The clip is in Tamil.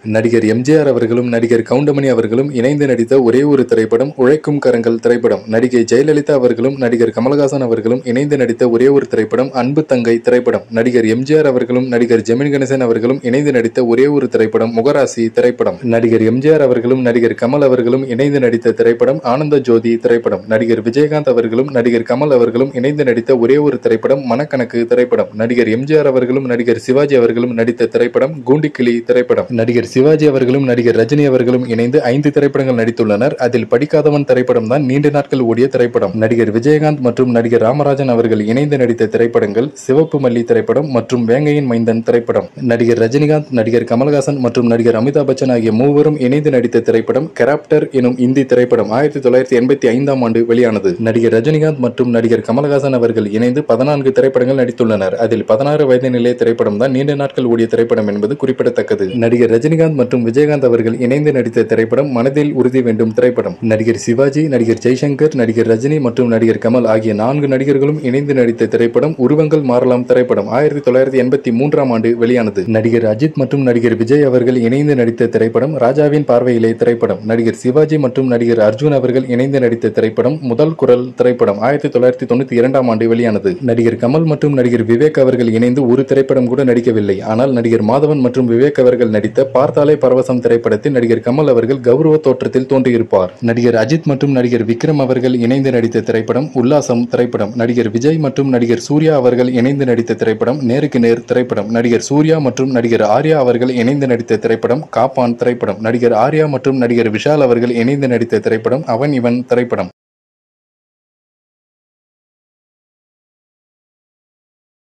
நடிகர் எம்ஜிஆர் அவர்களும் நடிகர் கவுண்டமணி அவர்களும் இணைந்து நடித்த ஒரே ஒரு திரைப்படம் உழைக்கும் கரங்கள் திரைப்படம் நடிகை ஜெயலலிதா அவர்களும் நடிகர் கமலஹாசன் அவர்களும் இணைந்து நடித்த ஒரே ஒரு திரைப்படம் அன்பு தங்கை திரைப்படம் நடிகர் எம்ஜிஆர் அவர்களும் நடிகர் ஜெமினி கணேசன் அவர்களும் இணைந்து நடித்த ஒரே ஒரு திரைப்படம் முகராசி திரைப்படம் நடிகர் எம்ஜிஆர் அவர்களும் நடிகர் கமல் அவர்களும் இணைந்து நடித்த திரைப்படம் ஆனந்த ஜோதி திரைப்படம் நடிகர் விஜயகாந்த் அவர்களும் நடிகர் கமல் அவர்களும் இணைந்து நடித்த ஒரே ஒரு திரைப்படம் மனக்கணக்கு திரைப்படம் நடிகர் எம்ஜிஆர் அவர்களும் நடிகர் சிவாஜி அவர்களும் நடித்த திரைப்படம் கூண்டிக்கிளி திரைப்படம் நடிகர் சிவாஜி அவர்களும் நடிகர் ரஜினி அவர்களும் இணைந்து ஐந்து திரைப்படங்கள் நடித்துள்ளனர் அதில் படிக்காதவன் திரைப்படம் தான் நீண்ட நாட்கள் ஓடிய திரைப்படம் நடிகர் விஜயகாந்த் மற்றும் நடிகர் ராமராஜன் அவர்கள் இணைந்து நடித்த திரைப்படங்கள் சிவப்பு மல்லி திரைப்படம் மற்றும் வேங்கையின் மைந்தன் திரைப்படம் நடிகர் ரஜினிகாந்த் நடிகர் கமல்ஹாசன் மற்றும் நடிகர் அமிதாப் பச்சன் ஆகிய மூவரும் இணைந்து நடித்த திரைப்படம் கராப்டர் எனும் இந்தி திரைப்படம் ஆயிரத்தி தொள்ளாயிரத்தி எண்பத்தி ஐந்தாம் ஆண்டு வெளியானது நடிகர் ரஜினிகாந்த் மற்றும் நடிகர் கமல்ஹாசன் அவர்கள் இணைந்து பதினான்கு திரைப்படங்கள் நடித்துள்ளனர் அதில் பதினாறு வயது நிலைய திரைப்படம் தான் நீண்ட நாட்கள் ஓடிய திரைப்படம் என்பது குறிப்பிடத்தக்கது நடிகர் ரஜினிகாந்த் மற்றும் விஜயகாந்த் அவர்கள் இணைந்து நடித்த திரைப்படம் மனதில் உறுதி வேண்டும் திரைப்படம் நடிகர் சிவாஜி நடிகர் ஜெய்சங்கர் நடிகர் ரஜினி மற்றும் நடிகர் கமல் ஆகிய நான்கு நடிகர்களும் இணைந்து நடித்த திரைப்படம் உருவங்கள் மாறலாம் திரைப்படம் ஆயிரத்தி தொள்ளாயிரத்தி எண்பத்தி மூன்றாம் ஆண்டு வெளியானது நடிகர் அஜித் மற்றும் நடிகர் விஜய் அவர்கள் இணைந்து நடித்த திரைப்படம் ராஜாவின் பார்வையிலே திரைப்படம் நடிகர் சிவாஜி மற்றும் நடிகர் அர்ஜுன் அவர்கள் இணைந்து நடித்த திரைப்படம் முதல் குரல் திரைப்படம் ஆயிரத்தி தொள்ளாயிரத்தி தொண்ணூத்தி இரண்டாம் ஆண்டு வெளியானது நடிகர் கமல் மற்றும் நடிகர் விவேக் அவர்கள் இணைந்து ஒரு திரைப்படம் கூட நடிக்கவில்லை ஆனால் நடிகர் மாதவன் மற்றும் விவேக் அவர்கள் நடித்த பார்த்தாலே பரவசம் திரைப்படத்தில் நடிகர் கமல் அவர்கள் கௌரவ தோற்றத்தில் தோன்றியிருப்பார் நடிகர் அஜித் மற்றும் நடிகர் விக்ரம் அவர்கள் இணைந்து நடித்த திரைப்படம் உல்லாசம் திரைப்படம் நடிகர் விஜய் மற்றும் நடிகர் சூர்யா அவர்கள் இணைந்து நடித்த திரைப்படம் நேருக்கு நேர் திரைப்படம் நடிகர் சூர்யா மற்றும் நடிகர் ஆர்யா அவர்கள் இணைந்து நடித்த திரைப்படம் காப்பான் திரைப்படம் நடிகர் ஆர்யா மற்றும் நடிகர் விஷால் அவர்கள் இணைந்து நடித்த திரைப்படம் அவன் இவன் திரைப்படம்